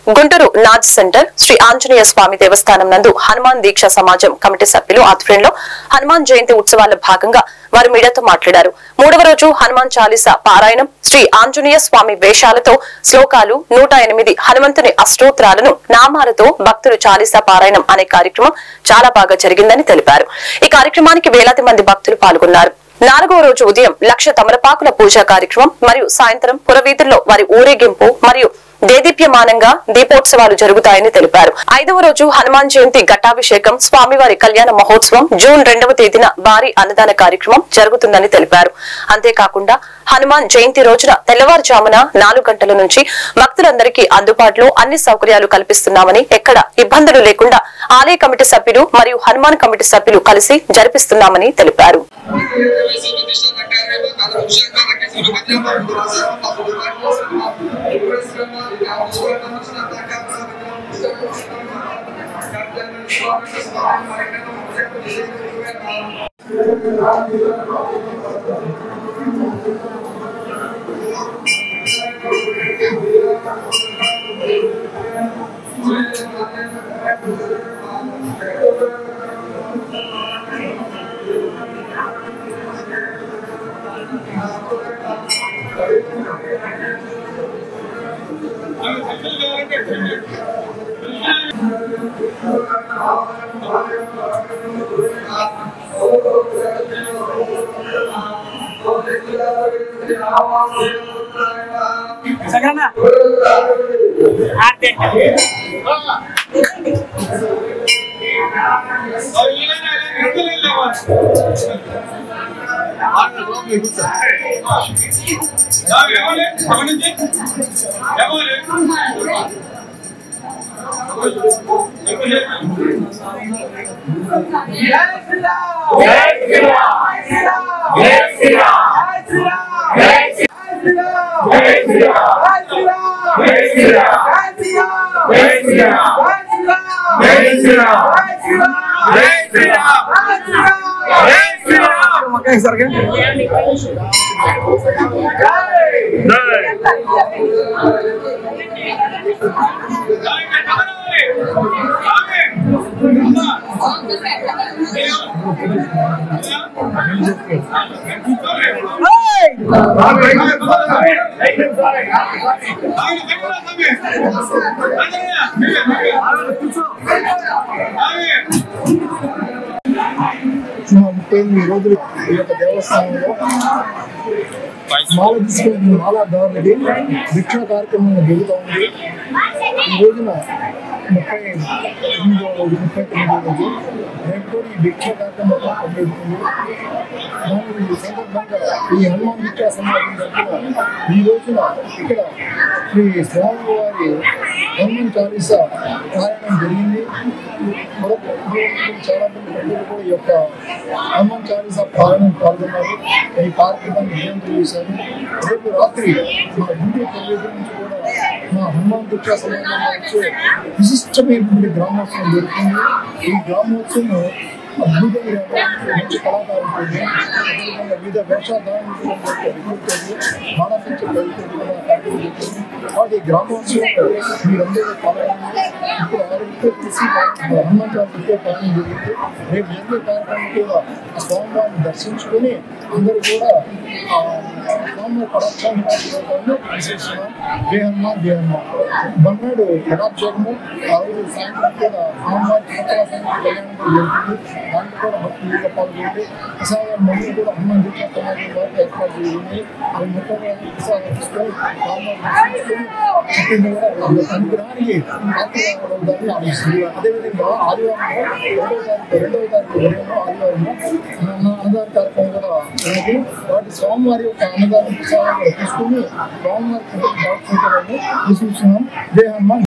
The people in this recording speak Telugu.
గుంటూరు నాజ్ సెంటర్ శ్రీ ఆంజనేయ స్వామి దేవస్థానం నందు హనుమాన్ దీక్ష సమాజం కమిటీ సభ్యులు ఆధ్వర్యంలో హనుమాన్ జయంతి ఉత్సవాల్లో భాగంగా వారు మీడియాతో మాట్లాడారు మూడవ రోజు హనుమాన్ చాలీసా పారాయణం శ్రీ ఆంజనేయ స్వామి వేషాలతో శ్లోకాలు నూట ఎనిమిది హనుమంతుని అష్టోత్తరాలను నామాలతో భక్తులు చాలీసా పారాయణం అనే కార్యక్రమం చాలా బాగా జరిగిందని తెలిపారు ఈ కార్యక్రమానికి వేలాది మంది భక్తులు పాల్గొన్నారు నాలుగో రోజు ఉదయం లక్ష తమలపాకుల పూజా కార్యక్రమం మరియు సాయంత్రం పురవీధుల్లో వారి ఊరేగింపు మరియు దేదీప్యమానంగా దీపోత్సవాలు జరుగుతాయని తెలిపారు ఐదవ రోజు హనుమాన్ జయంతి ఘటాభిషేకం స్వామివారి కళ్యాణ మహోత్సవం జూన్ రెండవ తేదీన భారీ అన్నదాన కార్యక్రమం జరుగుతుందని తెలిపారు అంతేకాకుండా హనుమాన్ జయంతి రోజున తెల్లవారుజామున నాలుగు గంటల నుంచి భక్తులందరికీ అందుబాటులో అన్ని సౌకర్యాలు కల్పిస్తున్నామని ఎక్కడ ఇబ్బందులు లేకుండా ఆలయ కమిటీ సభ్యులు మరియు హనుమాన్ కమిటీ సభ్యులు కలిసి జరిపిస్తున్నామని తెలిపారు సగరణ ఆర్తే ముప్పై ఎనిమిది రోజులు ఈ యొక్క దేవస్థానంలో మాల తీసుకుని మాలాదారులకి భిక్ష కార్యక్రమం జరుగుతూ ఉంది ఈ రోజున ముప్పై ఎనిమిదో రోజు ముప్పై తొమ్మిదో రోజు రేపు ఈ భిక్ష కార్యక్రమం జరుగుతుంది దాని ఈ సందర్భంగా ఈ హనుమాన్ భిక్ష సమాజం తరఫున ఈ రోజున ఇక్కడ శ్రీ స్వామివారి హనుమాన్ చాలీసా రాయడం జరిగింది మరొక చాలా మంది ప్రజలు కూడా ఈ యొక్క హనుమాన్ చాలీసా పాలన పాల్గొన్నారు ఈ కార్యక్రమాన్ని విజయవంతం చేశారు రేపు రాత్రి మా గుంటూరు ప్రదేశం నుంచి కూడా మా హనుమాన్ భిక్ష సమాజంలో వచ్చే విశిష్టమైనటువంటి గ్రామోత్సవం జరుగుతుంది ఈ గ్రామోత్సవం అద్భుతంగా మంచి కళాకారులు అదేవిధంగా వివిధ వేషధారణలు మానసించే ప్రయత్నం కూడా కార్యక్రమం జరుగుతుంది కాబట్టి ఈ గ్రామోత్సవం మీరందరూ పాల్గొనండి ఇప్పుడు ఆరోగ్యంతో తీసి హనుమాన్ చాలీసతో పాలన జరిగింది రేపు జరిగే కార్యక్రమం కూడా ఆ స్వామివారిని దర్శించుకొని అందరూ కూడా ఆ స్వామివారి పరోక్షాన్ని పాల్గొనడాన్ని విశేషంగా జయ హనుమాన్ జయ హనుమాన్ మన్నాడు జనాభిషేకము ఆ రోజు సాయంత్రం కూడా స్వామివారి చిత్రవాసానికి కళ్యాణం కూడా జరుగుతుంది దాంట్లో కూడా భక్తులుగా పాల్గొంది ప్రసాదం మంది కూడా హనుమాన్ దీక్ష సమాజం వారికి ఏర్పాటు చేసింది అవి మొత్తం ప్రసాదం తీసుకొని స్వామివారిని దర్శించుకొని ముఖ్యంగా కూడా వాళ్ళ అనుగ్రహానికి పాత్ర కావడం ఆలోచిస్తుంది అదేవిధంగా ఆదివారం రెండవ తారీఖు రెండవ తారీఖు ఉదయం ఆదివారం అన్నదాన కార్యక్రమం కూడా ఉన్నది వాటి స్వామివారి యొక్క అన్నదాన ప్రసాదం కూడా తీసుకుని స్వామివారి బాగుంటుందని తీసుకుంటున్నాం జయ హనుమాన్